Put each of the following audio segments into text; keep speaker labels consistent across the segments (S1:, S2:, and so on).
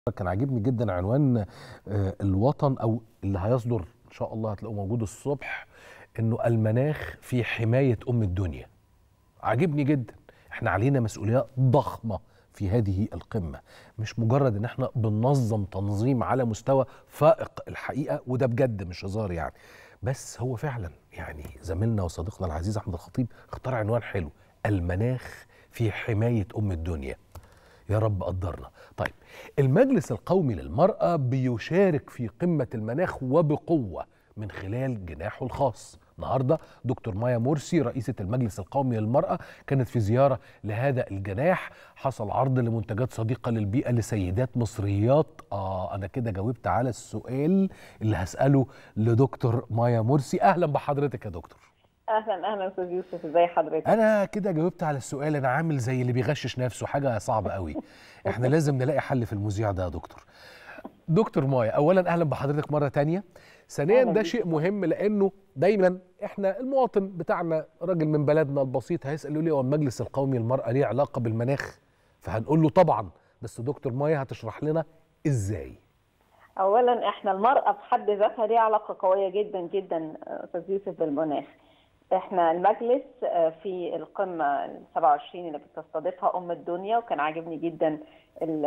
S1: كان عاجبني جدا عنوان آه، الوطن او اللي هيصدر ان شاء الله هتلاقوه موجود الصبح انه المناخ في حمايه ام الدنيا عاجبني جدا احنا علينا مسؤوليات ضخمه في هذه القمه مش مجرد ان احنا بننظم تنظيم على مستوى فائق الحقيقه وده بجد مش هزار يعني بس هو فعلا يعني زميلنا وصديقنا العزيز احمد الخطيب اختار عنوان حلو المناخ في حمايه ام الدنيا يا رب قدرنا طيب المجلس القومي للمرأة بيشارك في قمة المناخ وبقوة من خلال جناحه الخاص النهاردة دكتور مايا مرسي رئيسة المجلس القومي للمرأة كانت في زيارة لهذا الجناح حصل عرض لمنتجات صديقة للبيئة لسيدات مصريات آه أنا كده جاوبت على السؤال اللي هسأله لدكتور مايا مرسي أهلا بحضرتك يا دكتور
S2: اهلا اهلا استاذ يوسف ازي حضرتك
S1: انا كده جاوبت على السؤال انا عامل زي اللي بيغشش نفسه حاجه صعبه قوي احنا لازم نلاقي حل في المذيع ده يا دكتور دكتور مايا اولا اهلا بحضرتك مره تانية ثانيا
S2: أهلاً
S1: ده
S2: بيك.
S1: شيء مهم لانه دايما احنا المواطن بتاعنا راجل من بلدنا البسيط هيسال يقول لي هو المجلس القومي للمراه ليه علاقه بالمناخ فهنقول له طبعا بس دكتور مايا هتشرح لنا ازاي
S2: اولا احنا المراه في حد ذاتها ليها علاقه قويه جدا جدا آه، استاذ يوسف بالمناخ احنا المجلس آه، في القمه ال 27 اللي بتستضيفها ام الدنيا وكان عاجبني جدا ال-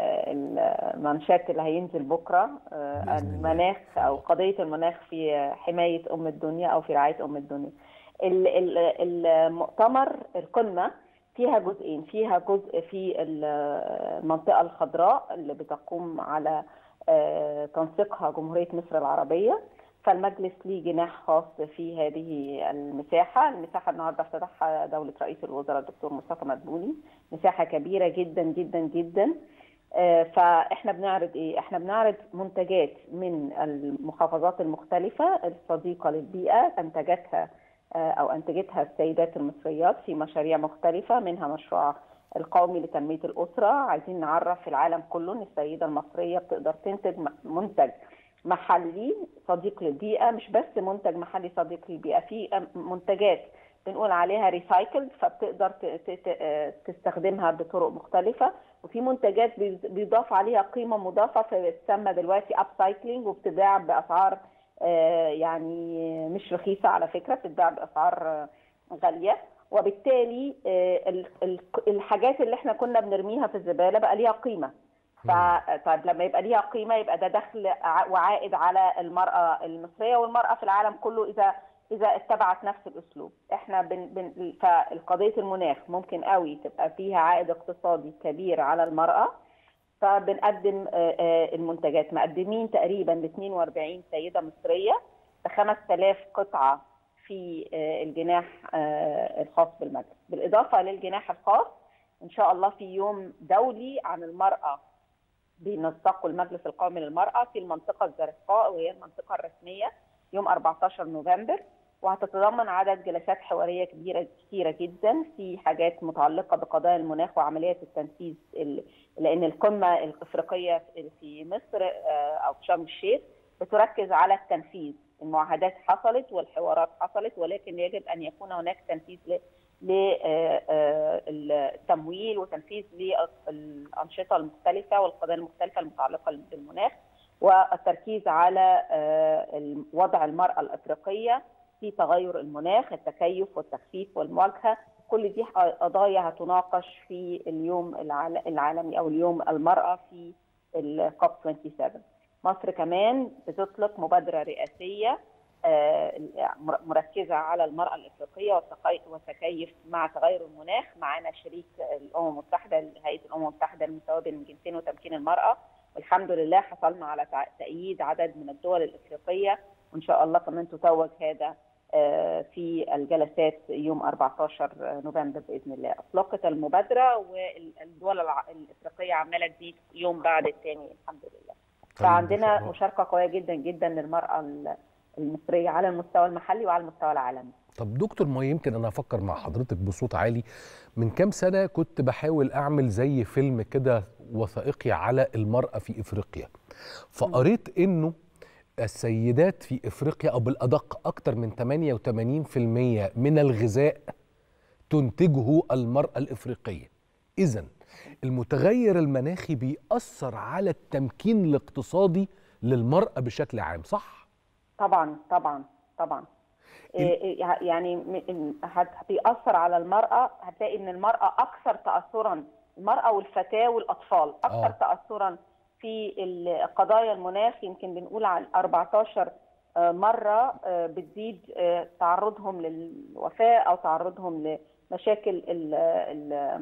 S2: المنشات اللي هينزل بكره آه،
S1: بإذن الله.
S2: المناخ او قضيه المناخ في حمايه ام الدنيا او في رعايه ام الدنيا ال- ال- المؤتمر القمه فيها جزئين فيها جزء في ال- المنطقه الخضراء اللي بتقوم على آه، تنسيقها جمهوريه مصر العربيه فالمجلس ليه جناح خاص في هذه المساحه، المساحه النهارده افتتحها دوله رئيس الوزراء الدكتور مصطفى مدبولي، مساحه كبيره جدا جدا جدا آه، فاحنا بنعرض ايه؟ احنا بنعرض منتجات من المحافظات المختلفه الصديقه للبيئه انتجتها آه، او انتجتها السيدات المصريات في مشاريع مختلفه منها مشروع القومي لتنميه الاسره، عايزين نعرف العالم كله ان السيده المصريه بتقدر تنتج م- منتج محلي صديق للبيئه مش بس منتج محلي صديق للبيئه في منتجات بنقول عليها ريسايكلد فبتقدر ت- ت- ت- آه، تستخدمها بطرق مختلفه وفي منتجات بيز- بيضاف عليها قيمه مضافه فبتسمى دلوقتي اب سايكلينج وبتتباع باسعار آه، يعني مش رخيصه على فكره بتتباع باسعار آه، غاليه وبالتالي آه، ال- ال- الحاجات اللي احنا كنا بنرميها في الزباله بقى ليها قيمه ف طيب لما يبقى ليها قيمه يبقى ده دخل ع- وعائد على المراه المصريه والمراه في العالم كله اذا اذا اتبعت نفس الاسلوب احنا بن بن فالقضيه المناخ ممكن قوي تبقى فيها عائد اقتصادي كبير على المراه فبنقدم آه، آه، المنتجات مقدمين تقريبا ل 42 سيده مصريه ب 5000 قطعه في آه، الجناح آه، الخاص بالمجلس بالاضافه للجناح الخاص ان شاء الله في يوم دولي عن المراه بينسقه المجلس القومي للمرأة في المنطقة الزرقاء وهي المنطقة الرسمية يوم 14 نوفمبر وهتتضمن عدد جلسات حوارية كبيرة كثيرة جدا في حاجات متعلقة بقضايا المناخ وعملية التنفيذ ال- لأن القمة الإفريقية في مصر آه، أو في شرم الشيخ بتركز على التنفيذ المعاهدات حصلت والحوارات حصلت ولكن يجب أن يكون هناك تنفيذ ل- للتمويل وتنفيذ للأنشطة المختلفة والقضايا المختلفة المتعلقة بالمناخ والتركيز على آه، وضع المرأة الأفريقية في تغير المناخ التكيف والتخفيف والمواجهة كل دي قضايا هتناقش في اليوم العال- العالمي أو اليوم المرأة في الكوب 27 مصر كمان بتطلق مبادرة رئاسية آه، مركزة على المرأة الإفريقية والتقي- والتكيف مع تغير المناخ معانا شريك الأمم المتحدة هيئة الأمم المتحدة للمساواة بين الجنسين وتمكين المرأة والحمد لله حصلنا على تع- تأييد عدد من الدول الإفريقية وإن شاء الله كمان تتوج هذا آه، في الجلسات يوم 14 نوفمبر بإذن الله أطلقت المبادرة والدول الع- الإفريقية عمالة تزيد يوم بعد الثاني الحمد لله
S1: طيب،
S2: فعندنا
S1: الله.
S2: مشاركة قوية جدا جدا للمرأة ال- المصرية على المستوى المحلي وعلى المستوى العالمي
S1: طب دكتور ما يمكن انا افكر مع حضرتك بصوت عالي من كام سنه كنت بحاول اعمل زي فيلم كده وثائقي على المراه في افريقيا فقريت انه السيدات في افريقيا او بالادق اكثر من 88% من الغذاء تنتجه المراه الافريقيه اذا المتغير المناخي بيأثر على التمكين الاقتصادي للمرأة بشكل عام صح؟
S2: طبعا طبعا طبعا إيه يعني م- هت- بيأثر على المرأة هتلاقي إن المرأة أكثر تأثرا المرأة والفتاة والأطفال أكثر
S1: آه.
S2: تأثرا في ال- قضايا المناخ يمكن بنقول عن 14 آه، مرة آه، بتزيد آه، تعرضهم للوفاة أو تعرضهم لمشاكل ال- ال-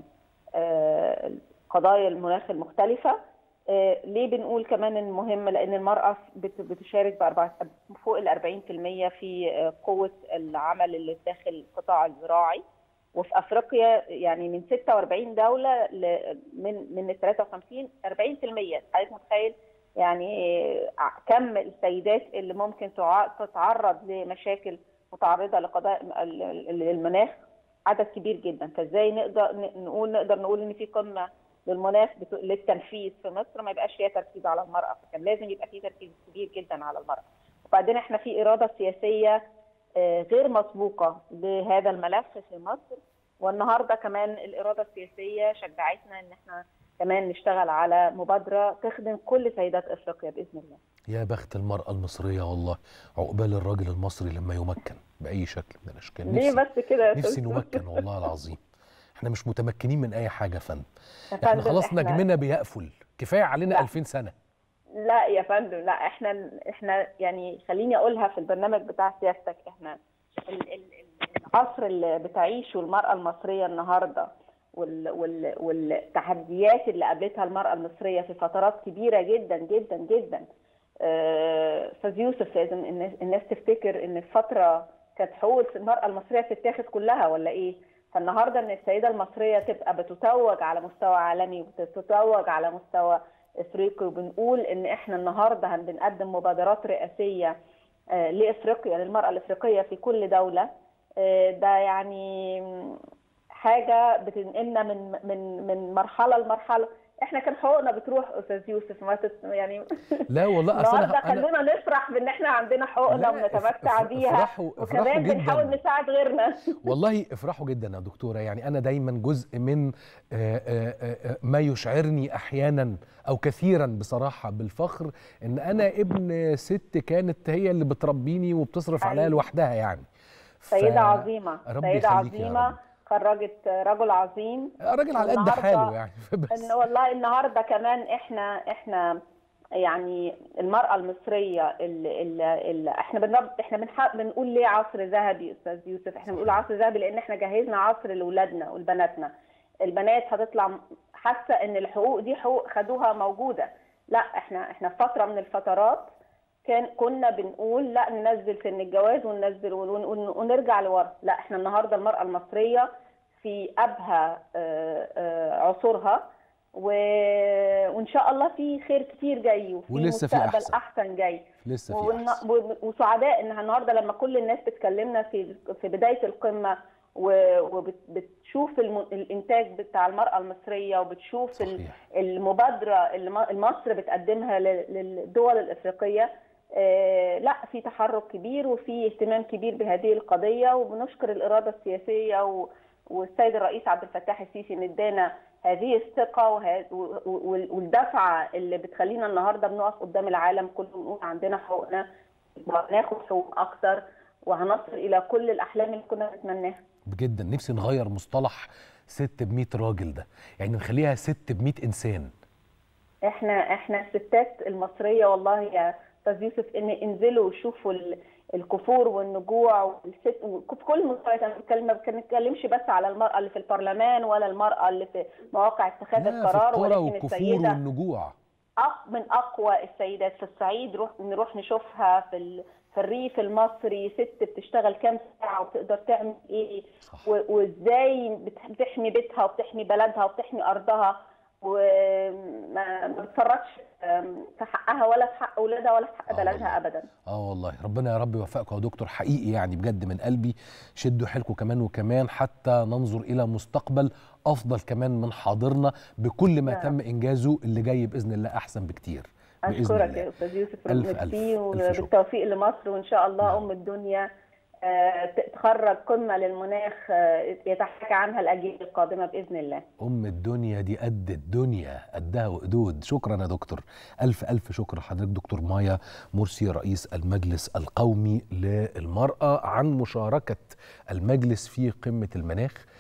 S2: آه، قضايا المناخ المختلفة آه، ليه بنقول كمان ان مهم لان المراه بت- بتشارك بأربعة- فوق ال 40% في آه، قوه العمل اللي داخل القطاع الزراعي وفي افريقيا يعني من 46 دوله ل- من من ال 53 40% حضرتك متخيل يعني آه، كم السيدات اللي ممكن تع- تتعرض لمشاكل متعرضه لقضايا ال- ال- المناخ عدد كبير جدا فازاي نقدر ن- نقول نقدر نقول ان في قمه للمناخ بت- للتنفيذ في مصر ما يبقاش فيها تركيز على المرأة فكان لازم يبقى فيه تركيز كبير جدا على المرأة وبعدين احنا في إرادة سياسية آه، غير مسبوقة لهذا الملف في مصر والنهاردة كمان الإرادة السياسية شجعتنا ان احنا كمان نشتغل على مبادرة تخدم كل سيدات أفريقيا بإذن الله
S1: يا بخت المرأة المصرية والله عقبال الراجل المصري لما يمكن بأي شكل من الأشكال
S2: ليه
S1: نفسي,
S2: بس كده يا
S1: نفسي
S2: أستاذ؟
S1: نمكن والله العظيم احنا مش متمكنين من أي حاجة يا فندم
S2: يا
S1: احنا
S2: فندم،
S1: خلاص
S2: إحنا-
S1: نجمنا بيقفل كفاية علينا
S2: لا.
S1: 2000 سنة
S2: لا يا فندم لا احنا احنا يعني خليني اقولها في البرنامج بتاع سياستك احنا ال- ال- ال- العصر اللي بتعيشه المرأة المصرية النهارده وال وال والتحديات اللي قابلتها المرأة المصرية في فترات كبيرة جدا جدا جدا آه، استاذ يوسف لازم الناس, الناس تفتكر ان في فترة كانت حقوق المرأة المصرية بتتاخد كلها ولا ايه؟ فالنهارده ان السيدة المصرية تبقى بتتوج على مستوى عالمي وبتتوج على مستوى افريقي وبنقول ان احنا النهارده هن- بنقدم مبادرات رئاسيه آه، لافريقيا للمراه الافريقيه في كل دوله آه، ده يعني حاجه بتنقلنا من من من مرحله لمرحله احنا كان حقوقنا بتروح استاذ يوسف ما تت... يعني
S1: لا والله أصل
S2: النهارده
S1: أنا, أنا
S2: خلونا نفرح بان احنا عندنا حقوقنا
S1: لا،
S2: ونتمتع
S1: اف-
S2: بيها
S1: افرحوا- افرحوا
S2: وكمان
S1: جداً.
S2: بنحاول نساعد غيرنا
S1: والله افرحوا جدا يا دكتوره يعني انا دايما جزء من آه، آه، آه، ما يشعرني احيانا او كثيرا بصراحه بالفخر ان انا ابن ست كانت هي اللي بتربيني وبتصرف عليا
S2: أيوة.
S1: لوحدها يعني ف-
S2: سيده عظيمه
S1: ربي
S2: سيده
S1: يخليك يا
S2: عظيمه
S1: رب.
S2: خرجت رجل عظيم
S1: راجل على قد
S2: والنهاردة
S1: حاله يعني بس
S2: ان والله النهارده كمان احنا احنا يعني المرأة المصرية اللي, اللي, اللي احنا بنرب احنا بنح... بنقول ليه عصر ذهبي استاذ يوسف احنا بنقول عصر ذهبي لان احنا جهزنا عصر لاولادنا ولبناتنا البنات هتطلع حاسه ان الحقوق دي حقوق خدوها موجوده لا احنا احنا في فتره من الفترات كان كنا بنقول لا ننزل سن الجواز وننزل ون- ون- ونرجع لورا لا احنا النهارده المرأة المصرية في أبهى آه، آه، عصورها و... وإن شاء الله في خير كتير جاي وفي
S1: ولسه في
S2: مستقبل
S1: أحسن.
S2: أحسن جاي
S1: لسه في
S2: والن-
S1: احسن
S2: و- وسعداء إنها النهارده لما كل الناس بتكلمنا في في بداية القمة و- وبتشوف الم... الإنتاج بتاع المرأة المصرية وبتشوف ال...
S1: صحيح
S2: المبادرة اللي م- مصر بتقدمها لل- للدول الإفريقية آه، لا في تحرك كبير وفي اهتمام كبير بهذه القضية وبنشكر الإرادة السياسية و- والسيد الرئيس عبد الفتاح السيسي ان ادانا هذه الثقة وه- و- و- والدفعة اللي بتخلينا النهاردة بنقف قدام العالم كله ونقول عندنا حقوقنا وهناخد حقوق أكتر وهنصل إلى كل الأحلام اللي كنا بنتمناها
S1: جدا نفسي نغير مصطلح ست ب 100 راجل ده يعني نخليها ست ب 100 انسان
S2: احنا احنا الستات المصريه والله يا استاذ يوسف ان انزلوا شوفوا ال- الكفور والنجوع والست وفي كل مستويات انا بتكلم ما بنتكلمش بس على المراه اللي في البرلمان ولا المراه اللي في مواقع اتخاذ
S1: لا في
S2: القرار
S1: القرى
S2: ولكن
S1: والكفور
S2: السيده
S1: والنجوع
S2: أق- من اقوى السيدات في الصعيد روح نروح نشوفها في ال... في الريف المصري ست بتشتغل كام ساعه وتقدر تعمل ايه
S1: صح
S2: و- وازاي بت- بتحمي بيتها وبتحمي بلدها وبتحمي ارضها وما ما بتفرطش في حقها ولا في حق اولادها ولا في حق
S1: آه
S2: بلدها
S1: والله.
S2: ابدا
S1: اه والله ربنا يا رب يوفقكم يا دكتور حقيقي يعني بجد من قلبي شدوا حيلكم كمان وكمان حتى ننظر الى مستقبل افضل كمان من حاضرنا بكل ما
S2: يا رب.
S1: تم انجازه اللي جاي باذن الله احسن بكتير باذن
S2: اشكرك
S1: الله
S2: يا استاذ يوسف
S1: ألف
S2: ميرسي
S1: ألف ألف شكر.
S2: وبالتوفيق لمصر وان شاء الله
S1: يا
S2: ام الدنيا آه، تخرج قمه للمناخ آه، يتحكى عنها الاجيال القادمه باذن الله
S1: ام الدنيا دي قد الدنيا قدها وقدود شكرا يا دكتور الف الف شكر لحضرتك دكتور مايا مرسي رئيس المجلس القومي للمراه عن مشاركه المجلس في قمه المناخ